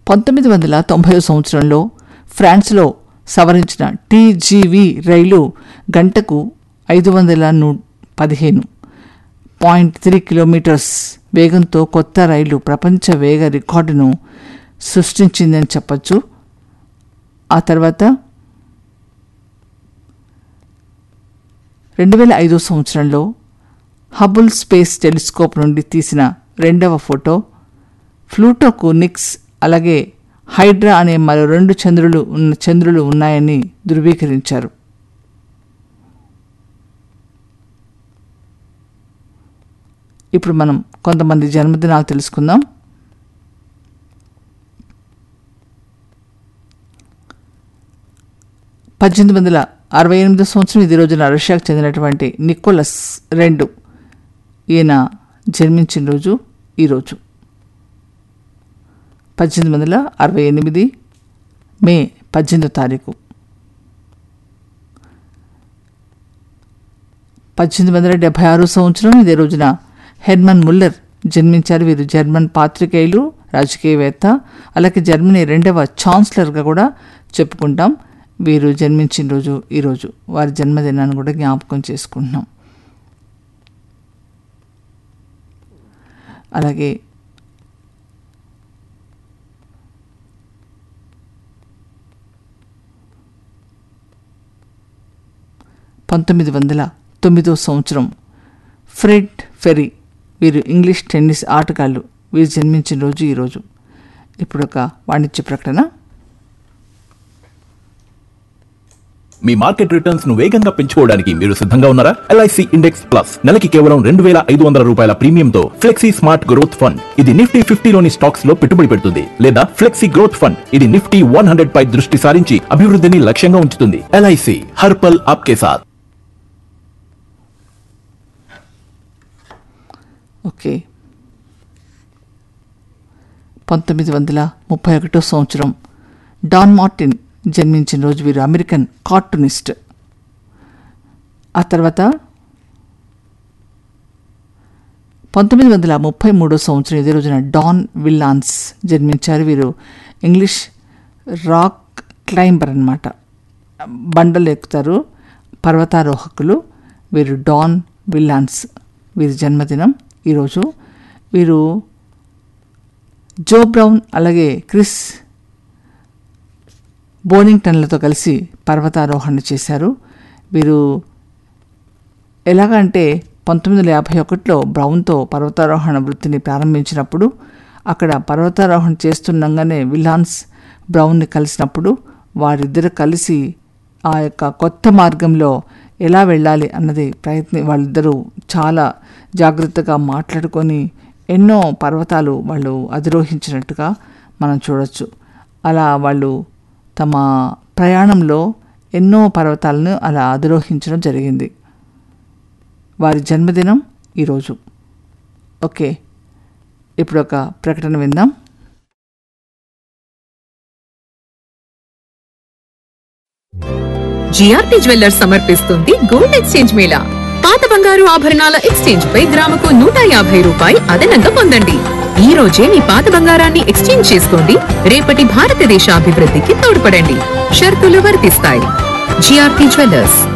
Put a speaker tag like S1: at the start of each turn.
S1: పంతొమ్మిది వందల తొంభై సంవత్సరంలో ఫ్రాన్స్లో సవరించిన టీజీవీ రైలు గంటకు ఐదు వందల ను పదిహేను పాయింట్ త్రీ కిలోమీటర్స్ వేగంతో కొత్త రైలు ప్రపంచ వేగ రికార్డును సృష్టించిందని చెప్పచ్చు ఆ తర్వాత రెండు వేల ఐదో సంవత్సరంలో హబుల్ స్పేస్ టెలిస్కోప్ నుండి తీసిన రెండవ ఫోటో ఫ్లూటోకు నిక్స్ అలాగే హైడ్రా అనే మరో రెండు చంద్రులు ఉన్న చంద్రులు ఉన్నాయని ధృవీకరించారు ఇప్పుడు మనం కొంతమంది జన్మదినాలు తెలుసుకుందాం పద్దెనిమిది వందల అరవై ఎనిమిదో సంవత్సరం ఇది రోజున రష్యాకు చెందినటువంటి నికోలస్ రెండు ఈయన జన్మించిన రోజు ఈరోజు పద్దెనిమిది వందల అరవై ఎనిమిది మే పద్దెనిమిదో తారీఖు పద్దెనిమిది వందల డెబ్బై ఆరు సంవత్సరం ఇదే రోజున హెర్మన్ ముల్లర్ జన్మించారు వీరు జర్మన్ పాత్రికేయులు రాజకీయవేత్త అలాగే జర్మనీ రెండవ ఛాన్సలర్గా కూడా చెప్పుకుంటాం వీరు జన్మించిన రోజు ఈరోజు వారి జన్మదినాన్ని కూడా జ్ఞాపకం చేసుకుంటున్నాం అలాగే పంతొమ్మిది వందల తొమ్మిదో సంవత్సరం ఫ్రెడ్ ఫెరీ వీరు ఇంగ్లీష్ టెన్నిస్ ఆటగాళ్ళు వీరు జన్మించిన రోజు ఈరోజు ఇప్పుడు ఒక వాణిజ్య ప్రకటన
S2: మీ మార్కెట్ రిటర్న్స్ ను వేగంగా పెంచుకోవడానికి మీరు సిద్ధంగా ఉన్నారా ఎల్ఐసి ఇండెక్స్ ప్లస్ నెలకి కేవలం రెండు వేల ఐదు వందల రూపాయల ప్రీమియంతో ఫ్లెక్సీ స్మార్ట్ గ్రోత్ ఫండ్ ఇది నిఫ్టీ ఫిఫ్టీలోని స్టాక్స్ లో పెట్టుబడి పెడుతుంది లేదా ఫ్లెక్సీ గ్రోత్ ఫండ్ ఇది నిఫ్టీ వన్ హండ్రెడ్ పై దృష్టి సారించి అభివృద్ధిని లక్ష్యంగా ఉంచుతుంది ఎల్ఐసి హర్పల్ ఆప్కే సాత్
S1: ఓకే పంతొమ్మిది వందల ముప్పై ఒకటో సంవత్సరం డాన్ మార్టిన్ జన్మించిన రోజు వీరు అమెరికన్ కార్టూనిస్ట్ ఆ తర్వాత పంతొమ్మిది వందల ముప్పై మూడో సంవత్సరం ఇదే రోజున డాన్ విల్లాన్స్ జన్మించారు వీరు ఇంగ్లీష్ రాక్ క్లైంబర్ అనమాట బండలు ఎక్కుతారు పర్వతారోహకులు వీరు డాన్ విల్లాన్స్ వీరి జన్మదినం ఈరోజు వీరు జో బ్రౌన్ అలాగే క్రిస్ బోనింగ్టన్లతో కలిసి పర్వతారోహణ చేశారు వీరు ఎలాగంటే పంతొమ్మిది వందల యాభై ఒకటిలో బ్రౌన్తో పర్వతారోహణ వృత్తిని ప్రారంభించినప్పుడు అక్కడ పర్వతారోహణ చేస్తుండగానే విలాన్స్ బ్రౌన్ని కలిసినప్పుడు వారిద్దరు కలిసి ఆ యొక్క కొత్త మార్గంలో ఎలా వెళ్ళాలి అన్నది ప్రయత్ని వాళ్ళిద్దరూ చాలా జాగ్రత్తగా మాట్లాడుకొని ఎన్నో పర్వతాలు వాళ్ళు అధిరోహించినట్టుగా మనం చూడొచ్చు అలా వాళ్ళు తమ ప్రయాణంలో ఎన్నో పర్వతాలను అలా అధిరోహించడం జరిగింది వారి జన్మదినం ఈరోజు ఓకే ఇప్పుడు ఒక ప్రకటన విందాం
S3: జిఆర్పి జ్యువెల్లర్స్ సమర్పిస్తుంది గోల్డ్ ఎక్స్చేంజ్ మేళా పాత బంగారు ఆభరణాల ఎక్స్చేంజ్ పై గ్రాముకు నూట యాభై రూపాయి అదనంగా పొందండి ఈ రోజే మీ పాత బంగారాన్ని ఎక్స్చేంజ్ చేసుకోండి రేపటి భారతదేశ అభివృద్ధికి తోడ్పడండి షరతులు వర్తిస్తాయి జిఆర్పి జ్యువెల్లర్స్